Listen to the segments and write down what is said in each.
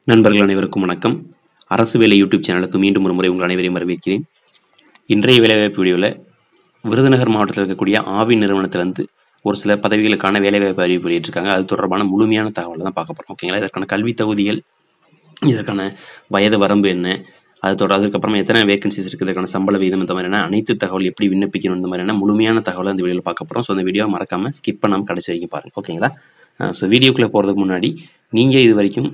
நண்பர்கள் அனைவருக்கும் வணக்கம் அரசு வேலை யூடியூப் சேனலுக்கு மீண்டும் ஒரு முறை உங்கள் அனைவரையும் வரவேற்கிறேன் இன்றைய வேலைவாய்ப்பு வீடியோவில் விருதுநகர் மாவட்டத்தில் இருக்கக்கூடிய ஆவின் நிறுவனத்திலிருந்து ஒரு சில பதவிகளுக்கான வேலைவாய்ப்பு அறிவிப்பு வெளியிட்டிருக்காங்க அது தொடர்பான முழுமையான தகவலை தான் பார்க்க போகிறோம் ஓகேங்களா இதற்கான கல்வி தகுதிகள் இதற்கான வயது வரம்பு என்ன அது தொடர் அதுக்கப்புறமா எத்தனை வேகன்சிஸ் இருக்குது இதற்கான சம்பள விகிதம் இந்த மாதிரியான அனைத்து தகவல் எப்படி விண்ணப்பிக்கணும் இந்த மாதிரியான முழுமையான தகவலை இந்த வீடியோவில் பார்க்க போகிறோம் ஸோ அந்த வீடியோ மறக்காமல் ஸ்கிப் பண்ணாமல் கடைசி வரைக்கும் பாருங்கள் ஓகேங்களா ஸோ வீடியோக்குள்ளே போகிறதுக்கு முன்னாடி நீங்கள் இது வரைக்கும்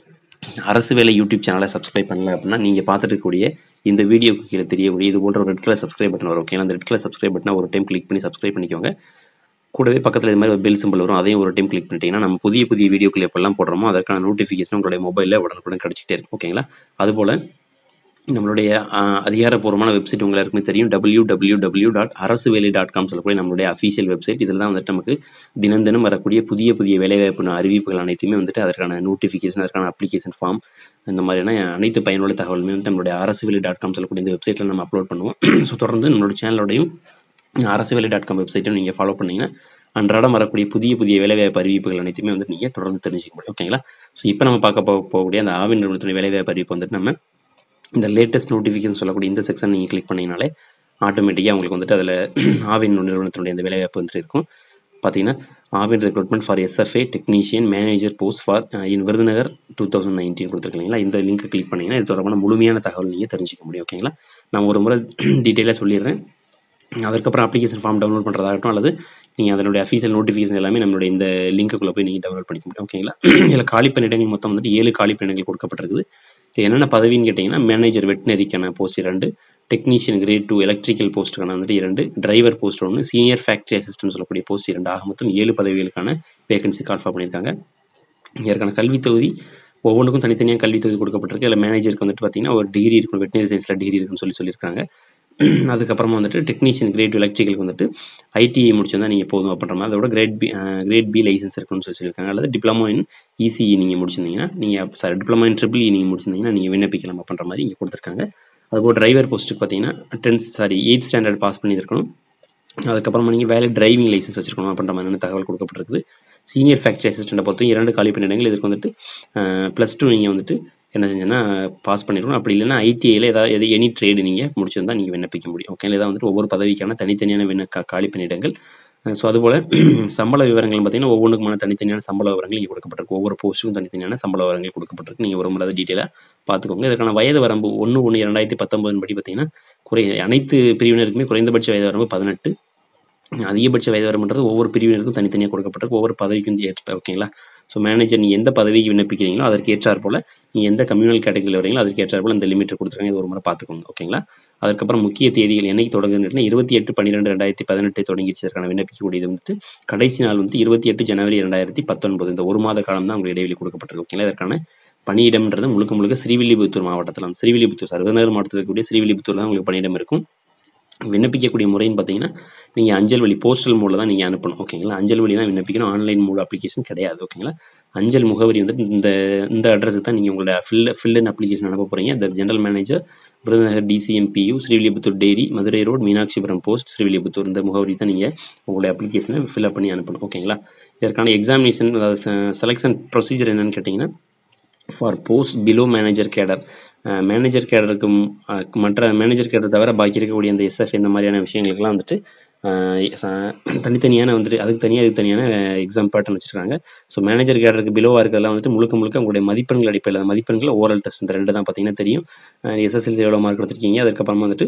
அரசு வேலை யூடியூப் சேனலை சப்ஸ்கிரைப் பண்ணல அப்படின்னா நீங்கள் பார்த்துட்டு இருக்கக்கூடிய இந்த வீடியோக்கு கீழே தெரியக்கூடிய இது போன்ற ஒரு ரெட் கலர் சப்ஸ்கிரைப் பட்டன் வரும் ஓகே அந்த ரெட் கலர் சப்ஸ்கிரைப் பட்டனை ஒரு டைம் கிளிக் பண்ணி சப்ஸ்கிரைப் பண்ணிக்கோங்க கூடவே பக்கத்தில் இது மாதிரி ஒரு பெல் சிம்பிள் வரும் அதையும் ஒரு டைம் கிளிக் பண்ணிட்டீங்கன்னா நம்ம புதிய புதிய வீடியோக்கள் எப்பெல்லாம் போடுறோமோ அதற்கான நோட்டிஃபிகேஷன் உங்களுடைய மொபைலில் உடனுக்குடன் கிடச்சிட்டே இருக்கும் ஓகேங்களா அதுபோல் நம்மளுடைய ஆஹ், அதிகாரப்பூர்வமான வெப்சைட் உங்க எல்லாருக்குமே தெரியும் டபிள்யூ டபிள்யூ டபிள்யூ டாட் அரசு வேலை டாட் காம் சொல்லக்கூடிய நம்மளுடைய அஃபீஷியல் வெப்சைட் இதில் தான் வந்துட்டு நமக்கு தினம் தினம் வரக்கூடிய புதிய புதிய வேலைவாய்ப்பு அறிவிப்புகள் அனைத்துமே வந்துட்டு அதற்கான நோட்டிஃபிகேஷன் அதற்கான அப்ளிகேஷன் ஃபார்ம் இந்த மாதிரியான அனைத்து பயனுள்ள தகவலுமே வந்து நம்மளுடைய அரசு வேலை டாட் காம் சொல்லக்கூடிய இந்த வெப்சைட்டில் நம்ம அப்லோட் பண்ணுவோம் ஸோ தொடர்ந்து நம்மளோட சேனலோடையும் அரசு வேலை டாட் காம் வெப்சைட்டும் நீங்கள் ஃபாலோ பண்ணீங்கன்னா அன்றாடம் வரக்கூடிய புதிய புதிய வேலைவாய்ப்பு அறிவிப்புகள் அனைத்துமே வந்து நீங்கள் தொடர்ந்து தெரிஞ்சுக்க முடியும் ஓகேங்களா ஸோ இப்போ நம்ம பார்க்க போ- போகக்கூடிய அந்த ஆவின் நிறுவனத்துடைய வேலைவாய்ப்பு அறிவிப்பு வந்துட்டு நம்ம இந்த லேட்டஸ்ட் நோட்டிஃபிகேஷன் சொல்லக்கூடிய இந்த செக்ஷன் நீங்கள் கிளிக் பண்ணீங்கனாலே ஆட்டோமேட்டிக்காக உங்களுக்கு வந்துட்டு அதில் ஆவின் நிறுவனத்தினுடைய இந்த வேலைவாய்ப்பு வந்துட்டு இருக்கும் பார்த்தீங்கன்னா Aavin recruitment for SFA technician manager post for in Virudhunagar two thousand nineteen கொடுத்துருக்கீங்களா இந்த லிங்க் கிளிக் பண்ணீங்கன்னா இது தொடர்பான முழுமையான தகவல் நீங்கள் தெரிஞ்சுக்க முடியும் ஓகேங்களா நான் ஒரு முறை டீட்டெயிலாக சொல்லிடுறேன் அதுக்கப்புறம் அப்ளிகேஷன் ஃபார்ம் டவுன்லோட் பண்ணுறதாகட்டும் அல்லது நீங்கள் அதனுடைய அஃபீஷியல் நோட்டிஃபிகேஷன் எல்லாமே நம்மளுடைய இந்த லிங்க்குள்ளே போய் நீங்கள் டவுன்லோட் பண்ணிக்க முடியும் ஓகேங்களா இதில் காலி பணியிடங்கள் மொத்தம் வந்துட்டு ஏழு காலி பணியிடங்கள் கொடுக்கப்பட்டிருக்குது இது என்னென்ன பதவின்னு கேட்டிங்கன்னா மேனேஜர் வெட்டினரிக்கான போஸ்ட் இரண்டு டெக்னீஷியன் கிரேட் டூ எலக்ட்ரிக்கல் போஸ்ட்டுக்கான வந்துட்டு இரண்டு டிரைவர் போஸ்ட் ஒன்று சீனியர் ஃபேக்டரி அசிஸ்டன்ட் சொல்லக்கூடிய போஸ்ட் இரண்டு ஆக மொத்தம் ஏழு பதவிகளுக்கான வேகன்சி கால்ஃபா பண்ணியிருக்காங்க இதற்கான கல்வி தொகுதி ஒவ்வொன்றுக்கும் தனித்தனியாக கல்வி தொகுதி கொடுக்கப்பட்டிருக்கு அதில் மேனேஜருக்கு வந்துட்டு பார்த்தீங்கன்னா ஒரு டிகிரி இருக்கும் வெட்டினரி சயின்ஸில் டிகிரி இருக்குன்னு சொல்லி சொல்லியிருக்காங்க அதுக்கப்புறமா வந்துட்டு டெக்னீஷியன் கிரேட் எலக்ட்ரிக்கலுக்கு வந்துட்டு ஐடிஐ முடிச்சிருந்தா நீங்கள் போதும் அப்படின்ற மாதிரி அதோட grade B grade B licence இருக்குன்னு சொல்லி சொல்லியிருக்காங்க அல்லது டிப்ளமோ இன் இசிஇ நீங்கள் முடிச்சிருந்தீங்கன்னா நீங்கள் sorry diploma in triple E நீங்கள் முடிச்சிருந்தீங்கன்னா நீங்கள் விண்ணப்பிக்கலாம் அப்படின்ற மாதிரி இங்கே கொடுத்துருக்காங்க அதுபோல் டிரைவர் போஸ்ட்டுக்கு பார்த்தீங்கன்னா tenth sorry eighth standard pass பண்ணியிருக்கணும் அதுக்கப்புறமா நீங்கள் வேலை டிரைவிங் லைசன்ஸ் வச்சிருக்கணும் அப்படின்ற மாதிரியான தகவல் கொடுக்கப்பட்டிருக்குது சீனியர் ஃபேக்டரி அசிஸ்டண்ட்டை பொறுத்தும் இரண்டு காலி பணியிடங்கள் இதுக்கு வந்துட்டு ப்ளஸ் டூ நீங்கள் வந்துட்டு என்ன செஞ்சீங்கன்னா பாஸ் பண்ணிடணும் அப்படி இல்லைன்னா ஐடிஐயில் ஏதாவது எது எனி ட்ரேடு நீங்கள் முடிச்சிருந்தா நீங்கள் விண்ணப்பிக்க முடியும் ஓகே இதான் வந்துட்டு ஒவ்வொரு பதவிக்கான தனித்தனியான விண்ண கா- காலி பணியிடங்கள் ஸோ அதுபோல் சம்பள விவரங்கள் பார்த்தீங்கன்னா ஒவ்வொன்றுக்குமான தனித்தனியான சம்பள விவரங்கள் இங்கே கொடுக்கப்பட்டிருக்கு ஒவ்வொரு போஸ்ட்டுக்கும் தனித்தனியான சம்பள விவரங்கள் கொடுக்கப்பட்டிருக்கு நீங்கள் ஒரு முறை அதை டீட்டெயிலாக பார்த்துக்கோங்க இதற்கான வயது வரம்பு ஒன்று ஒன்று இரண்டாயிரத்தி பத்தொன்பது படி பார்த்தீங்கன்னா குறை அனைத்து பிரிவினருக்குமே குறைந்தபட்ச வயது வரம்பு பதினெட்டு அதிகபட்ச வயது வரம்புன்றது ஒவ்வொரு பிரிவினருக்கும் தனித்தனியாக கொடுக்கப்பட்டிருக்கு ஒவ்வொரு பதவிக்கும் ஏற்ப ஓகேங்களா ஸோ மேனேஜர் நீ எந்த பதவிக்கு விண்ணப்பிக்கிறீங்களோ அதற்கு ஏற்றார் போல நீ எந்த கம்யூனல் கேட்டகரியில் வரீங்களோ அதற்கு ஏற்றார் போல இந்த லிமிட் கொடுத்துருக்காங்க இது ஒரு முறை பார்த்துக்கோங்க ஓகேங்களா அதுக்கப்புறம் முக்கிய தேதிகள் என்னைக்கு தொடங்குதுன்னு இருபத்தி எட்டு பன்னிரெண்டு ரெண்டாயிரத்தி பதினெட்டு தொடங்கிச்சு இதற்கான விண்ணப்பிக்கக்கூடியது வந்துட்டு கடைசி நாள் வந்து இருபத்தி எட்டு ஜனவரி ரெண்டாயிரத்தி பத்தொன்பது இந்த ஒரு மாத காலம் தான் உங்களுக்கு இடைவெளி கொடுக்கப்பட்டிருக்கு ஓகேங்களா இதற்கான பணியிடம்ன்றது முழுக்க முழுக்க ஸ்ரீவில்லிபுத்தூர் மாவட்டத்தில் ஸ்ரீவில்லிபுத்தூர் சார் விருதுநகர் மாவட்டத்தில் இருக்கக்கூடிய ஸ்ரீவில்லிபுத்தூர் தான் உங்களுக்கு பணியிடம் இருக்கும் விண்ணப்பிக்கக்கூடிய முறைன்னு பார்த்தீங்கன்னா நீங்கள் அஞ்சல் வழி போஸ்டல் மூலம் தான் நீங்கள் அனுப்பணும் ஓகேங்களா அஞ்சல் வழி தான் விண்ணப்பிக்கணும் ஆன்லைன் மூல அப்ளிகேஷன் கிடையாது ஓகேங்களா அஞ்சல் முகவரி வந்துட்டு இந்த இந்த அட்ரஸுக்கு தான் நீங்கள் உங்களோட ஃபில் ஃபில் அண்ட் அப்ளிகேஷன் அனுப்ப போகிறீங்க the general manager Virudhunagar DCMPU Srivilliputhur dairy Madurai road Meenakshipuram post Srivilliputhur இந்த முகவரி தான் நீங்கள் உங்களுடைய அப்ளிகேஷனை ஃபில்அப் பண்ணி அனுப்பணும் ஓகேங்களா இதற்கான எக்ஸாமினேஷன் அதாவது செலெக்ஷன் ப்ரொசீஜர் என்னன்னு கேட்டிங்கன்னா for post below manager cadre manager கேடருக்கு மற்ற மேனேஜர் கேடர் தவிர பாக்கி இருக்கக்கூடிய அந்த எஸ்எஃப் இந்த மாதிரியான விஷயங்களுக்குலாம் வந்துட்டு அஹ், ச- தனித்தனியான வந்துட்டு அதுக்கு தனியாக அதுக்கு தனியான எக்ஸாம் பேட்டர்ன் வச்சிருக்காங்க ஸோ மேனேஜர் கேடருக்கு பிலோவாக இருக்கிறதெல்லாம் வந்துட்டு முழுக்க முழுக்க உங்களுடைய மதிப்பெண்கள் அடிப்படையில் அந்த மதிப்பெண்கள் ஓரல் டெஸ்ட் இந்த ரெண்டு தான் பார்த்தீங்கன்னா தெரியும் எஸ்எஸ்எல்சி எவ்வளோ மார்க் எடுத்திருக்கீங்க அதுக்கப்புறமா வந்துட்டு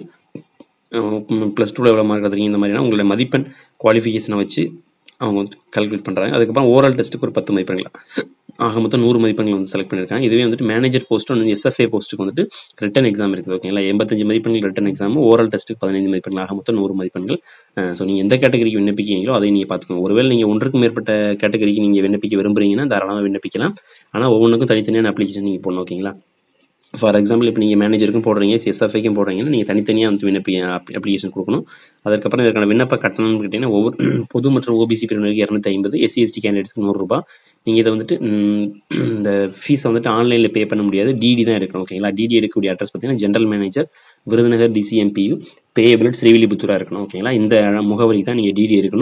ப்ளஸ் டூவில் எவ்வளோ மார்க் எடுத்திருக்கீங்க இந்த மாதிரியான உங்களுடைய மதிப்பெண் குவாலிஃபிகேஷனை வச்சு அவங்க வந்து கால்குலேட் பண்ணுறாங்க அதுக்கப்புறம் ஓரல் டெஸ்ட்டுக்கு ஒரு பத்து மதிப்பெண்கள் ஆக மொத்தம் நூறு மதிப்பெண்கள் வந்து செலக்ட் பண்ணியிருக்காங்க இதுவே வந்துட்டு மேனேஜர் போஸ்ட் ஒன்று எஸ்எஃப்ஏ போஸ்ட்டுக்கு வந்துட்டு ரிட்டன் எக்ஸாம் இருக்குது ஓகேங்களா எண்பத்தஞ்சு மதிப்பெண்கள் ரிட்டன் எக்ஸாம் ஓரல் டெஸ்ட்டுக்கு பதினைந்து மதிப்பெண்கள் ஆக மொத்தம் நூறு மதிப்பெண்கள் ஸோ நீங்கள் எந்த கேட்டகரிக்கு விண்ணப்பிக்கிறீங்களோ அதை நீங்கள் பார்த்துக்கோங்க ஒருவேளை நீங்கள் ஒன்றுக்கும் மேற்பட்ட கேட்டகரிக்கு நீங்கள் விண்ணப்பிக்க விரும்புறீங்கன்னா தாராளமாக விண்ணப்பிக்கலாம் ஆனால் ஒவ்வொன்றுக்கும் தனித்தனியான அப்ளிகேஷன் நீங்கள் போடணும் ஓகேங்களா ஃபார் எக்ஸாம்பிள் இப்போ நீங்கள் மேனேஜருக்கும் போடுறீங்க எஸ்எஃப்ஐக்கும் போடுறீங்கன்னா நீங்கள் தனித்தனியாக வந்து விண்ணப்பி அப்ளிகேஷன் கொடுக்கணும் அதுக்கப்புறம் இதற்கான விண்ணப்ப கட்டணம்னு கேட்டிங்கன்னா ஒவ்வொரு பொது மற்றும் ஓபிசி பிரிவினருக்கு இரநூத்தி ஐம்பது எஸ்சி எஸ்டி கேண்டிடேட்ஸ்க்கு நூறுரூபா நீங்கள் இதை வந்துட்டு ம், இந்த ஃபீஸை வந்துட்டு ஆன்லைனில் பே பண்ண முடியாது டிடி தான் எடுக்கணும் ஓகேங்களா டிடி எடுக்கக்கூடிய அட்ரஸ் பார்த்தீங்கன்னா general manager Virudhunagar DCMPU payable ஸ்ரீவில்லிபுத்தூராக இருக்கணும் ஓகேங்களா இந்த முகவரி தான் நீங்கள் டிடி எடுக்கணும்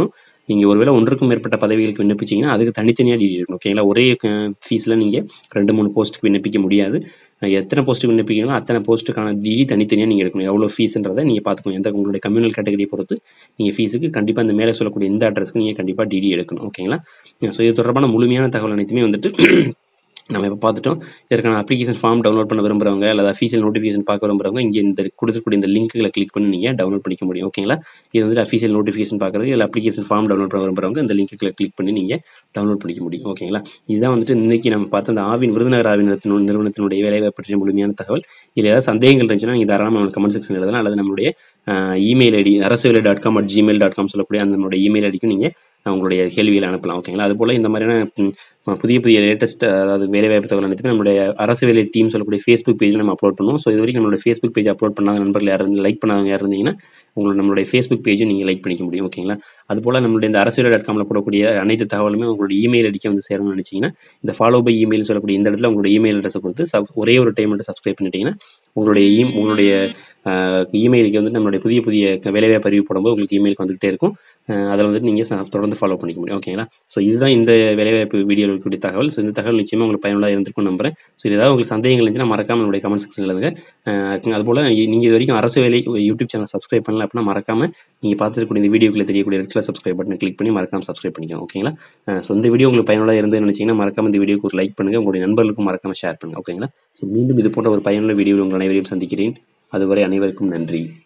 நீங்கள் ஒருவேளை ஒன்றுக்கும் மேற்பட்ட பதவிகளுக்கு விண்ணப்பிச்சீங்கன்னா அதுக்கு தனித்தனியாக டிடி இருக்கணும் ஓகேங்களா ஒரே ஃபீஸில் நீங்கள் ரெண்டு மூணு போஸ்ட்டுக்கு விண்ணப்பிக்க முடியாது அஹ் எத்தனை போஸ்ட்டுக்கு விண்ணப்பிக்கிறீங்களோ அத்தனை போஸ்ட்டுக்கான டிடி தனித்தனியாக நீங்கள் எடுக்கணும் எவ்வளோ ஃபீஸ்ன்றதை நீங்கள் பார்த்துக்கணும் எந்த உங்களுடைய கம்யூனல் கேட்டகரியை பொறுத்து நீங்கள் ஃபீஸுக்கு கண்டிப்பாக இந்த மேலே சொல்லக்கூடிய இந்த அட்ரஸ்க்கு நீங்கள் கண்டிப்பாக டிடி எடுக்கணும் ஓகேங்களா ஸோ இது தொடர்பான முழுமையான தகவல் அனைத்துமே வந்துட்டு நம்ம இப்போ பார்த்துட்டோம் இதற்கான அப்ளிகேஷன் ஃபார்ம் டவுன்லோட் பண்ண விரும்புறவங்க அல்லது அஃபீஷியல் நோட்டிஃபிகேஷன் பார்க்க விரும்புறவங்க இங்கே இந்த கொடுத்துக்கூடிய இந்த லிங்க்குகளை கிளிக் பண்ணி நீங்கள் டவுன்லோட் பண்ணிக்க முடியும் ஓகேங்களா இது வந்து அஃபீஷியல் நோட்டிஃபிகேஷன் பார்க்குறது இதில் அப்ளிகேஷன் ஃபார்ம் டவுன்லோட் பண்ண விரும்புறவங்க இந்த லிங்க்குகளை கிளிக் பண்ணி நீங்கள் டவுன்லோட் பண்ணிக்க முடியும் ஓகேங்களா இதுதான் வந்துட்டு இன்னைக்கு நம்ம பார்த்த அந்த ஆவின் விருதுநகர் ஆவின் நிறுவனத்தினு- நிறுவனத்தினுடைய வேலைவாய்ப்பு பற்றிய முழுமையான தகவல் இதில் ஏதாவது சந்தேகங்கள் இருந்துச்சுன்னா நீங்கள் தாராளமாக கமெண்ட் செக்ஷன் எழுதலாம் அல்லது நம்மளுடைய இமெயில் ஐடி அரசு வேலை dot com at Gmail dot com சொல்லக்கூடிய அந்த நம்மளுடைய இமெயில் ஐடிக்கும் நீங்கள் உங்களுடைய கேள்விகளை அனுப்பலாம் ஓகேங்களா அதுபோல் இந்த மாதிரியான ம், புதிய புதிய லேட்டஸ்ட் அதாவது வேலைவாய்ப்பு தகவல் அனைத்துமே நம்மளுடைய அரசு வேலை டீம் சொல்லக்கூடிய ஃபேஸ்புக் பேஜில் நம்ம அப்லோட் பண்ணுவோம் ஸோ இது வரைக்கும் நம்மளுடைய ஃபேஸ்புக் பேஜ் அப்லோட் பண்ணாத நண்பர்கள் யார் இருந்து லைக் பண்ணாதவங்க யார் இருந்தீங்கன்னா உங்களோட நம்மளுடைய ஃபேஸ்புக் பேஜும் நீங்கள் லைக் பண்ணிக்க முடியும் ஓகேங்களா அதுபோல் நம்மளுடைய இந்த அரசு டாட் காமில் போடக்கூடிய அனைத்து தகவலுமே உங்களுடைய இமெயில் ஐடிக்கு வந்து சேரணும்னு நினச்சிங்கன்னா இந்த ஃபாலோ பை இமெயில் சொல்லக்கூடிய இந்த இடத்துல உங்களுடைய இமெயில் அட்ரஸை கொடுத்து சப் ஒரே ஒரு டைம் மட்டும் சப்ஸ்கிரைப் பண்ணிட்டீங்கன்னா உங்களுடைய இ உங்களுடைய இமெயிலுக்கு வந்து நம்மளுடைய புதிய புதிய க- வேலைவாய்ப்பு அறிவு போடும்போது உங்களுக்கு இமெயிலுக்கு வந்துகிட்டே இருக்கும் அதில் வந்துட்டு நீங்கள் தொடர்ந்து ஃபாலோ பண்ணிக்க முடியும் ஓகேங்களா ஸோ இதுதான் இந்த வேலைவாய்ப்பு வீடியோவில் இருக்கக்கூடிய தகவல் ஸோ இந்த தகவல் நிச்சயமாக உங்களுக்கு பயனுள்ளதாக இருந்திருக்கும் நம்புறேன் ஸோ இது ஏதாவது உங்களுக்கு சந்தேகங்கள் இருந்துச்சுன்னா மறக்காம நம்மளுடைய கமெண்ட் செக்ஷனில் எழுதுங்க அஹ் அதுபோல் நீங்கள் இது வரைக்கும் அரசு வேலை யூடியூப் சேனல் சப்ஸ்கிரைப் பண்ணல அப்படின்னா மறக்காம நீங்கள் பார்த்துருக்கூடிய இந்த வீடியோக்குள்ள தெரியக்கூடிய ரெட்டில் சப்ஸ்கிரைப் பட்டனை கிளிக் பண்ணி மறக்காம சப்ஸ்கிரைப் பண்ணிக்கோங்க ஓகேங்களா ஸோ இந்த வீடியோ உங்களுக்கு பயனுள்ளதாக இருந்ததுன்னு நினச்சிங்கன்னா மறக்காம இந்த வீடியோக்கு ஒரு லைக் பண்ணுங்கள் உங்களுடைய நண்பர்களுக்கும் மறக்காம ஷேர் பண்ணுங்கள் ஓகேங்களா ஸோ மீண்டும் இது போன்ற ஒரு பயனுள்ள வீடியோவில் உங்கள் அனைவரையும் சந்திக்கிறேன் அதுவரை அனைவருக்கும் நன்றி